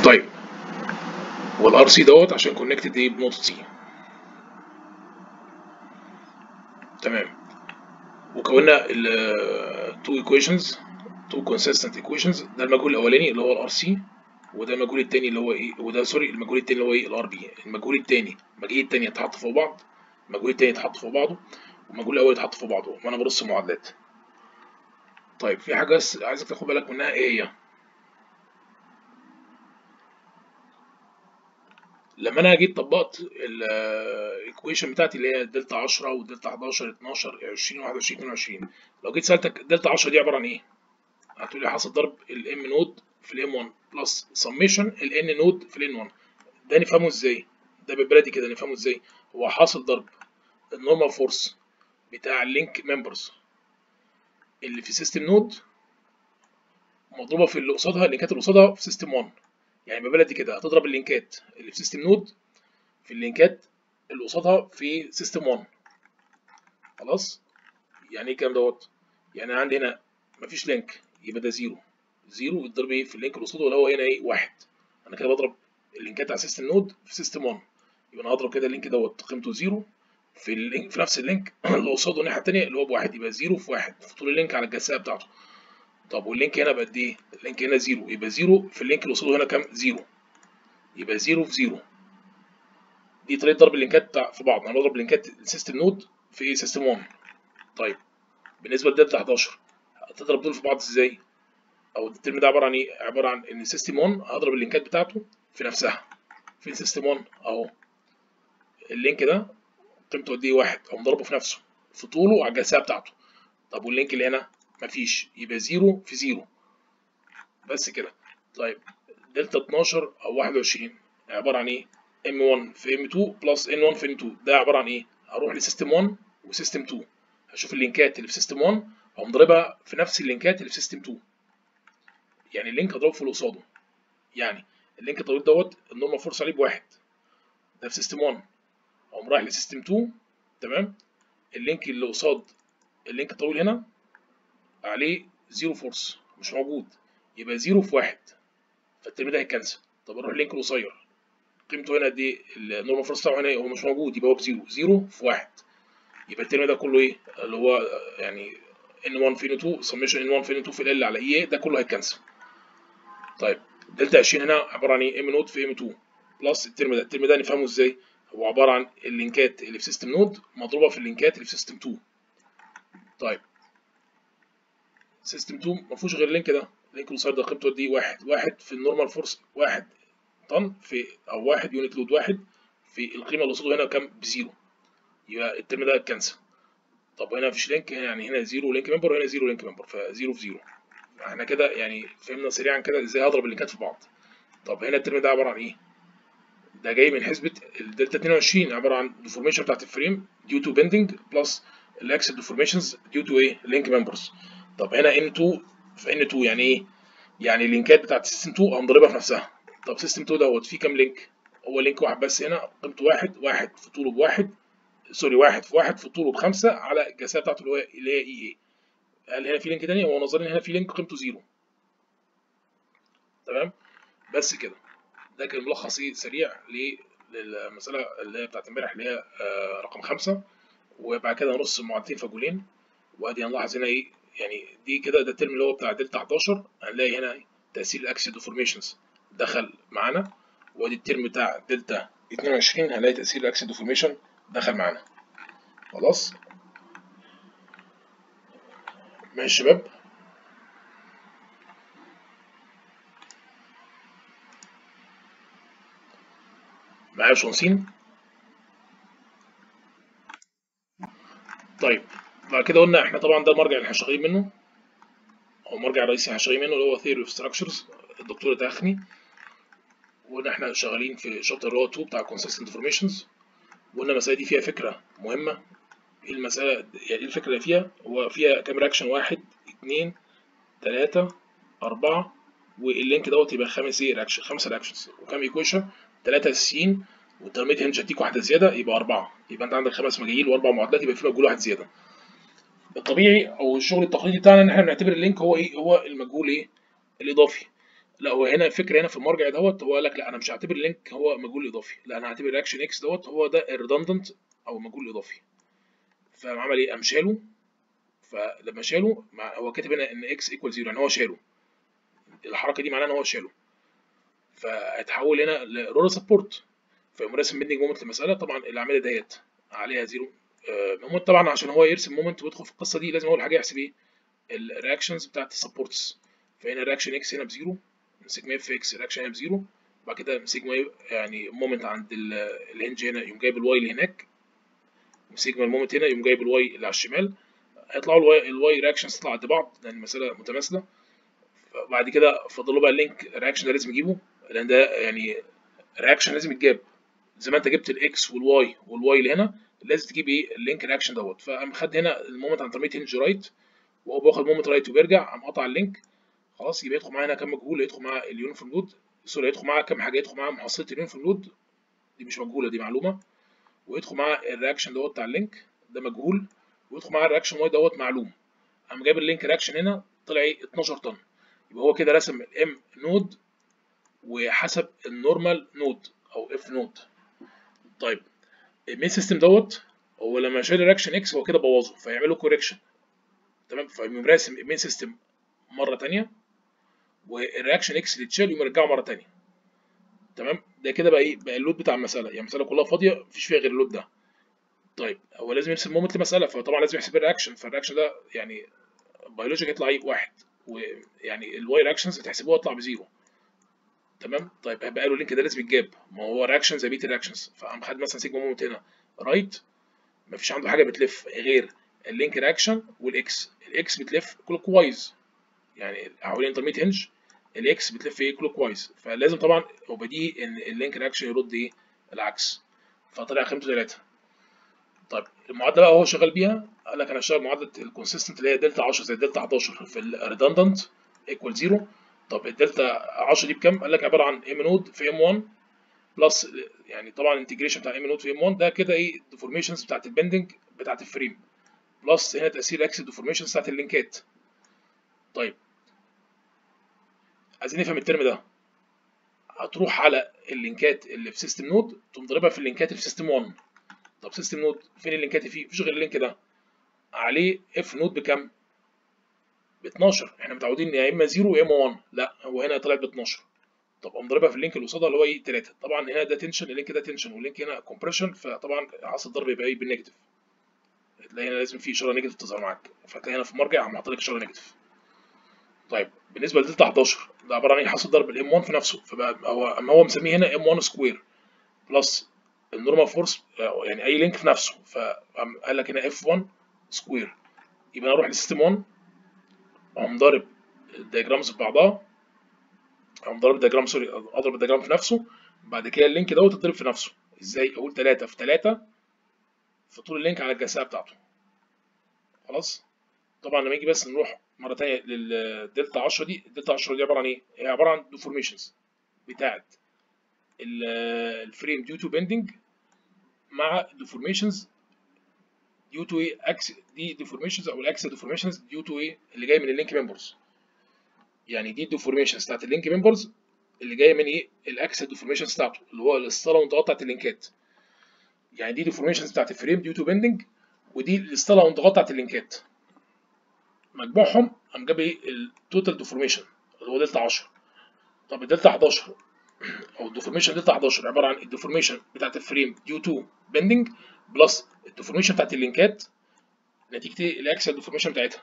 طيب والار سي دوت عشان كونكتد ايه بنقطه سي تمام وكونا ال two equations two consistent equations ده المجهول الاولاني اللي هو الار سي وده المجهول التاني اللي هو ايه وده سوري المجهول التاني اللي هو ايه الار بي المجهول التاني المجهول التاني يتحط فوق بعض المجهول التاني يتحط فوق بعضه والمجهول الاول يتحط فوق بعضه وانا برص معادلات طيب في حاجه بس عايزك تاخد بالك منها ايه هي لما انا جيت طبقت الايكويشن بتاعتي اللي هي دلتا 10 ودلتا 11 12 20 21 22 لو جيت سالتك دلتا 10 دي عباره عن ايه؟ هتقول لي حاصل ضرب الام نود في الام 1 بلس سميشن الان نود في الان 1 ده نفهمه ازاي؟ ده بالبلدي كده نفهمه ازاي؟ هو حاصل ضرب النورمال فورس بتاع اللينك ممبرز اللي في سيستم نود مضروبه في اللي قصادها اللينكات اللي قصادها في سيستم 1 يعني ببلدي كده هتضرب اللينكات اللي في سيستم نود في اللينكات اللي قصادها في سيستم 1 خلاص يعني ايه الكلام دوت يعني عندي هنا مفيش لينك يبقى ده زيرو زيرو يتضرب ايه في اللينك اللي قصاده اللي هو هنا ايه واحد انا كده بضرب اللينكات على سيستم نود في سيستم 1 يبقى انا هضرب كده اللينك دوت قيمته زيرو في اللينك في نفس اللينك اللي قصاده الناحيه الثانيه اللي هو بواحد يبقى زيرو في واحد في طول اللينك على الجساء بتاعته طب واللينك هنا بقد ايه؟ اللينك هنا زيرو يبقى زيرو في اللينك اللي قصاده هنا كام؟ زيرو يبقى زيرو في زيرو دي طريقه ضرب اللينكات في بعض انا بضرب لينكات السيستم نود في سيستم 1 طيب بالنسبه لدلتا 11 هتضرب دول في بعض ازاي؟ او الترم ده عباره عن ايه؟ عباره عن ان سيستم 1 هضرب اللينكات بتاعته في نفسها فين سيستم 1 اهو اللينك ده قيمته قد ايه؟ واحد اقوم ضربه في نفسه في طوله على الجساء بتاعته طب واللينك اللي هنا مفيش يبقى زيرو في زيرو بس كده طيب دلتا 12 او 21 عباره عن ايه m1 في m2 بلس n1 في n2 ده عباره عن ايه هروح لسيستم 1 وسيستم 2 هشوف اللينكات اللي في سيستم 1 هقوم ضاربها في نفس اللينكات اللي في سيستم 2 يعني اللينك هضربه في اللي قصاده يعني اللينك الطويل دوت النورمال فورس عليه بواحد ده في سيستم 1 اقوم رايح لسيستم 2 تمام اللينك اللي قصاد اللينك الطويل هنا عليه زيرو فورس مش موجود يبقى زيرو في واحد فالترم ده هيتكنسل طب اروح اللينك القصير قيمته هنا قد ايه النورمال فورس بتاعه هنا هو مش موجود يبقى هو بزيرو زيرو في واحد يبقى الترم ده كله ايه اللي هو يعني ان 1 في ان 2 سميشن ان 1 في ان 2 في ال على اي ده كله هيتكنسل طيب دلتا 20 هنا عباره عن ايه ام نود في ام 2 بلس الترم ده الترم ده نفهمه ازاي هو عباره عن اللينكات اللي في سيستم نود مضروبه في اللينكات اللي في سيستم 2 طيب سيستم 2 ما فيهوش غير اللينك ده اللينك القصير ده قيمته قد ايه واحد واحد في النورمال فورس واحد طن في او واحد يونت لود واحد في القيمه اللي قصاده هنا كام بزيرو يبقى الترم ده كنسل طب هنا مفيش لينك يعني هنا زيرو لينك ممبر وهنا زيرو لينك ممبر فزيرو في زيرو احنا كده يعني فهمنا سريعا كده ازاي هضرب اللينكات في بعض طب هنا الترم ده عباره عن ايه ده جاي من حسبه الدلتا 22 عباره عن ديفورميشن بتاعت الفريم ديو تو بندنج بلس الاكسل ديفورميشنز ديو تو ايه لينك ممبرز طب هنا N2 في N2 يعني ايه؟ يعني اللينكات بتاعت سيستم 2 هنضربها في نفسها طب سيستم 2 دوت فيه كام لينك؟ هو لينك واحد بس هنا قيمته واحد واحد في طوله بواحد سوري واحد في واحد في طوله بخمسة على الجساء بتاعته اللي هو اللي هي اي اي هل هنا في لينك تاني؟ هو نظريا هنا في لينك قيمته زيرو تمام؟ بس كده ده كان ملخص ايه سريع للمسألة اللي هي بتاعت امبارح اللي هي آه رقم خمسة وبعد كده نرص معادلتين فاجولين وادي هنلاحظ هنا ايه يعني دي كده ده الترم اللي هو بتاع دلتا 11 هنلاقي هنا تأثير الاكسيد ديفورميشنز دخل معانا وادي الترم بتاع دلتا 22 هنلاقي تأثير الاكسيد ديفورميشن دخل معانا خلاص ماشي يا شباب معايا شمسين طيب بعد كده قلنا احنا طبعا ده المرجع اللي احنا شغالين منه او المرجع الرئيسي اللي احنا شغالين منه اللي هو ثيوري اوف ستراكشرز الدكتور تاخني وان احنا شغالين في شابتر اللي هو 2 بتاع كونسيستنت فورميشنز وقلنا المسألة دي فيها فكرة مهمة ايه المسألة يعني ايه الفكرة اللي فيها هو فيها كام رياكشن واحد اتنين تلاتة أربعة واللينك دوت يبقى خمس ايه رياكشن خمسة رياكشنز وكام ايكويشن تلاتة اساسيين والترميت هنج هديك واحدة زيادة يبقى أربعة يبقى أنت عندك خمس مجاهيل وأربع معادلات يبقى في مجهول واحد زيادة الطبيعي أو الشغل التقليدي بتاعنا إن إحنا بنعتبر اللينك هو إيه هو المجهول إيه الإضافي لا هو هنا الفكره هنا في المرجع دوت هو قال لك لا انا مش هعتبر اللينك هو مجهول اضافي لا انا هعتبر رياكشن اكس دوت هو ده الريدندنت او مجهول اضافي فقام عمل ايه قام شاله فلما شاله مع هو كاتب هنا ان اكس ايكوال زيرو يعني هو شاله الحركه دي معناها ان هو شاله فهيتحول هنا لرولر سبورت فيقوم راسم بيندنج مومنت للمساله طبعا الاعمده ديت عليها زيرو مومنت طبعا عشان هو يرسم مومنت ويدخل في القصه دي لازم اول حاجه يحسب ايه الرياكشنز بتاعت السبورتس فهنا الرياكشن اكس هنا بزيرو سيجما اف اكس الرياكشن هنا بزيرو وبعد كده سيجما يعني مومنت عند الهنج هنا يقوم جايب الواي اللي هناك وسيجما المومنت هنا يقوم جايب الواي اللي على الشمال هيطلعوا الواي الواي رياكشنز تطلع قد بعض لان المساله متماثله بعد كده فاضل له بقى اللينك رياكشن ده لازم يجيبه لان ده يعني رياكشن لازم يتجاب زي ما انت جبت الاكس والواي والواي اللي هنا لازم تجيب ايه اللينك رياكشن دوت فقام خد هنا المومنت عن طريقه هنج رايت وهو بياخد مومنت رايت وبيرجع قام قطع اللينك خلاص يبقى يدخل معاه هنا كام مجهول يدخل معاه اليونيفورم لود سوري يدخل معاه كام حاجه يدخل معاه محصله اليونيفورم لود دي مش مجهوله دي معلومه ويدخل معاه الرياكشن دوت بتاع اللينك ده مجهول ويدخل معاه الرياكشن واي دوت معلوم قام جايب اللينك رياكشن هنا طلع ايه 12 طن يبقى هو كده رسم الام نود وحسب النورمال نود او اف نود طيب المين سيستم دوت هو لما شال الرياكشن اكس هو كده بوظه فيعمل له كوريكشن تمام فيقوم راسم المين سيستم مره ثانيه والرياكشن اكس اللي اتشال يقوم يرجعه مره ثانيه تمام ده كده بقى ايه بقى اللود بتاع المساله يعني المساله كلها فاضيه مفيش فيها غير اللود ده طيب هو لازم يرسم مومنت لمساله فطبعا لازم يحسب الرياكشن فالرياكشن ده يعني بيولوجيك يطلع ايه واحد ويعني الواي رياكشنز هتحسبوها يطلع بزيرو تمام طيب هيبقى له اللينك ده لازم يتجاب ما هو رياكشن زي بقيه الرياكشنز فقام خد مثلا سيجما مومنت هنا رايت مفيش عنده حاجه بتلف غير اللينك رياكشن والاكس الاكس بتلف كلوك وايز يعني حوالين انترميت هنج الاكس بتلف ايه كلوك وايز فلازم طبعا هو بديهي ان اللينك رياكشن يرد ايه العكس فطلع قيمته 3 طيب المعادله بقى هو شغال بيها قال لك انا هشتغل معادله الكونسيستنت اللي هي دلتا 10 زي دلتا 11 في الريدندنت ايكوال 0 طب الدلتا 10 دي بكام؟ قال لك عباره عن ام نود في ام 1 بلس يعني طبعا الانتجريشن بتاع ام نود في ام 1 ده كده ايه الديفورميشنز بتاعت البندنج بتاعت الفريم بلس هنا تاثير اكس الديفورميشنز بتاعت اللينكات طيب عايزين نفهم الترم ده هتروح على اللينكات اللي في سيستم نود تقوم ضاربها في اللينكات اللي في سيستم 1 طب سيستم نود فين اللينكات اللي فيه؟ مفيش غير اللينك ده عليه اف نود بكام؟ ب 12 احنا متعودين يا اما 0 يا اما 1 لا هو هنا طلعت ب 12 طب قوم ضاربها في اللينك اللي قصادها اللي هو ايه 3 طبعا هنا ده تنشن اللينك ده تنشن واللينك هنا كومبريشن فطبعا عصر الضرب يبقى ايه بالنيجاتيف تلاقي هنا لازم في اشاره نيجاتيف تظهر معاك فتلاقي هنا في المرجع عم حاطط لك اشاره نيجاتيف طيب بالنسبه لدلتا 11 ده عباره عن ايه حاصل ضرب الام 1 في نفسه فبقى هو اما هو مسميه هنا ام 1 سكوير بلس النورمال فورس يعني اي لينك في نفسه فقال لك هنا اف 1 سكوير يبقى انا اروح لسيستم 1 اقوم ضارب الدياجرامز في بعضها اقوم ضارب الدياجرام سوري اضرب الدياجرام في نفسه بعد كده اللينك دوت يتضرب في نفسه ازاي اقول 3 في 3 في طول اللينك على الجساء بتاعته خلاص طبعا لما يجي بس نروح مره ثانيه للدلتا 10 دي الدلتا 10 دي عباره عن ايه هي عباره عن ديفورميشنز بتاعه الفريم ديو تو بندنج مع ديفورميشنز ديو تو ايه اكس دي ديفورميشنز او الاكس ديفورميشنز ديو تو ايه اللي جاي من اللينك ممبرز يعني دي الديفورميشنز بتاعت اللينك ممبرز اللي جايه من ايه الاكس ديفورميشنز بتاعته اللي هو الاسطاله والانتقاط بتاعت اللينكات يعني دي ديفورميشنز بتاعت الفريم ديو تو بندنج ودي الاسطاله والانتقاط بتاعت اللينكات مجموعهم قام جاب ايه التوتال ديفورميشن اللي هو دلتا 10 طب الدلتا 11 او الديفورميشن دلتا 11 عباره عن الديفورميشن بتاعت الفريم ديو تو بندنج بلس الديفورميشن بتاعت اللينكات نتيجه الاكسل ديفورميشن بتاعتها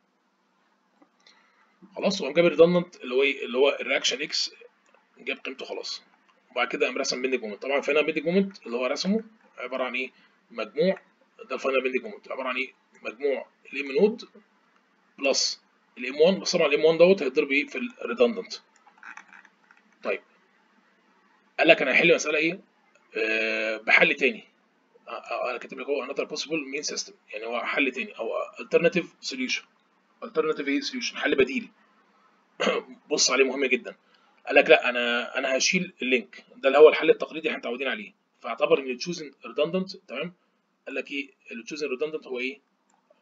خلاص وقام جاب الريدندنت اللي هو ايه اللي هو الرياكشن اكس جاب قيمته خلاص وبعد كده قام رسم بندنج مومنت طبعا فهنا بندنج مومنت اللي هو رسمه عباره عن ايه مجموع ده الفاينل بندنج مومنت عباره عن ايه مجموع الام نود بلس الام 1 بس طبعا الام 1 دوت هيتضرب ايه في الريدندنت طيب قال لك انا هحل مساله ايه آه بحل تاني انا كاتب لك هو another possible mean system يعني هو حل تاني او alternative solution alternative ايه solution حل بديل بص عليه مهم جدا قال لك لا انا انا هشيل اللينك ده اللي هو الحل التقليدي احنا متعودين عليه فاعتبر ان التشوزن redundant تمام قال لك ايه التشوزن redundant هو ايه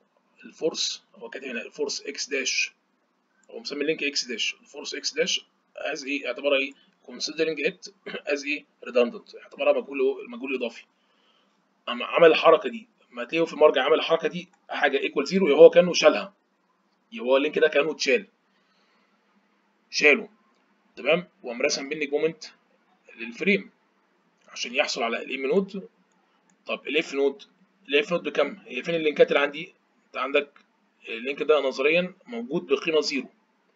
الفورس هو كاتب هنا الفورس اكس داش هو مسمي اللينك اكس داش الفورس اكس داش از ايه اعتبرها ايه considering it as ايه redundant اعتبرها مجهول مجهول اضافي اما عمل الحركه دي ما تلاقيه في المرجع عمل الحركه دي حاجه ايكوال زيرو يبقى هو كانه شالها يبقى هو اللينك ده كانه اتشال شاله تمام وقام رسم بينج مومنت للفريم عشان يحصل على الام نود طب الاف نود الاف نود بكام هي فين اللينكات اللي عندي انت عندك اللينك ده نظريا موجود بقيمه زيرو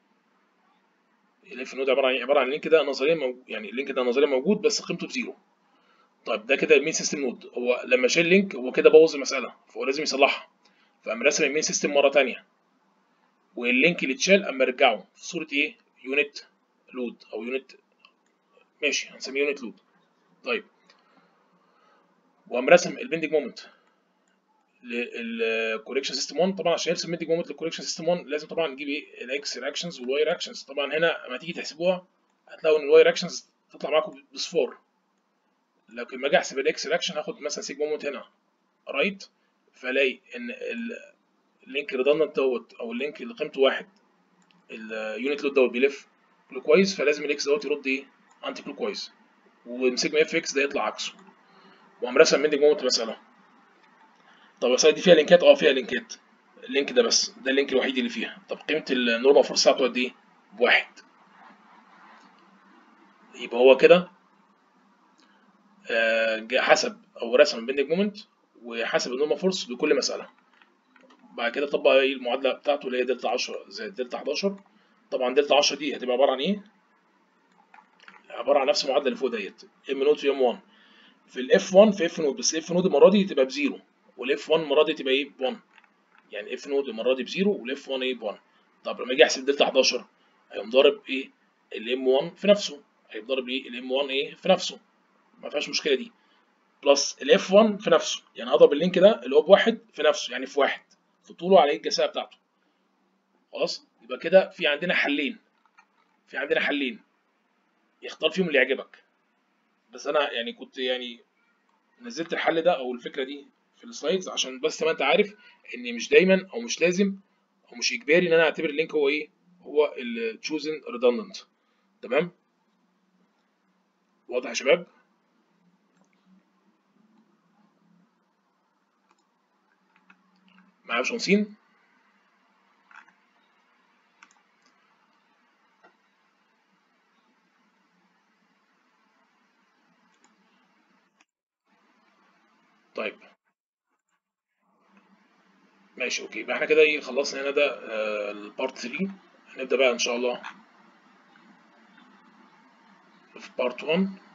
الاف نود عباره عن عباره عن اللينك ده نظريا موجود يعني اللينك ده نظريا موجود بس قيمته بزيرو طيب ده كده المين سيستم نود هو لما شال لينك هو كده بوظ المساله فهو لازم يصلحها فقام رسم المين سيستم مره ثانيه واللينك اللي اتشال اما رجعه في صوره ايه يونت لود او يونت ماشي هنسميه يونت لود طيب وقام رسم البندنج مومنت للكوريكشن سيستم 1 طبعا عشان يرسم بندنج مومنت للكوريكشن سيستم 1 لازم طبعا نجيب ايه الاكس رياكشنز والواي رياكشنز طبعا هنا لما تيجي تحسبوها هتلاقوا ان الواي رياكشنز تطلع معاكم بصفار لكن لما اجي احسب الاكس رياكشن هاخد مثلا سيجما مومنت هنا رايت فالاقي ان اللينك ريدندنت دوت او اللينك اللي قيمته واحد اليونت لود دوت بيلف كلوك وايز فلازم الاكس دوت يرد ايه انتي كلوك وايز وسيجما اف اكس ده يطلع عكسه وقام رسم بندنج مومنت مساله طب المساله دي فيها لينكات اه فيها لينكات اللينك ده بس ده اللينك الوحيد اللي فيها طب قيمه النورمال فورس بتاعته قد ايه بواحد يبقى هو كده آه حسب او رسم البندنج مومنت وحسب النورمال فورس لكل مساله بعد كده طبق ايه المعادله بتاعته اللي هي دلتا 10 زائد دلتا 11 طبعا دلتا 10 دي هتبقى عباره عن ايه عباره عن نفس المعادله اللي فوق ديت ام نوت في ام 1 في الاف 1 في اف نود بس اف نود المره دي تبقى بزيرو والاف 1 المره دي تبقى ايه ب 1 يعني اف نود المره دي بزيرو والاف 1 ايه ب 1 طب لما اجي احسب دلتا 11 هيقوم ضارب ايه الام 1 في نفسه هيقوم ضارب ايه الام 1 ايه في نفسه ما فيهاش مشكله دي بلس الاف 1 في نفسه يعني هضرب اللينك ده اللي هو بواحد في نفسه يعني في واحد في طوله على الجساء بتاعته خلاص يبقى كده في عندنا حلين في عندنا حلين اختار فيهم اللي يعجبك بس انا يعني كنت يعني نزلت الحل ده او الفكره دي في السلايدز عشان بس ما انت عارف ان مش دايما او مش لازم او مش اجباري ان انا اعتبر اللينك هو ايه هو التشوزن ريدندنت تمام واضح يا شباب معايا باشمهندسين طيب ماشي اوكي يبقى احنا كده ايه خلصنا هنا ده آه البارت 3 هنبدا بقى ان شاء الله في بارت 1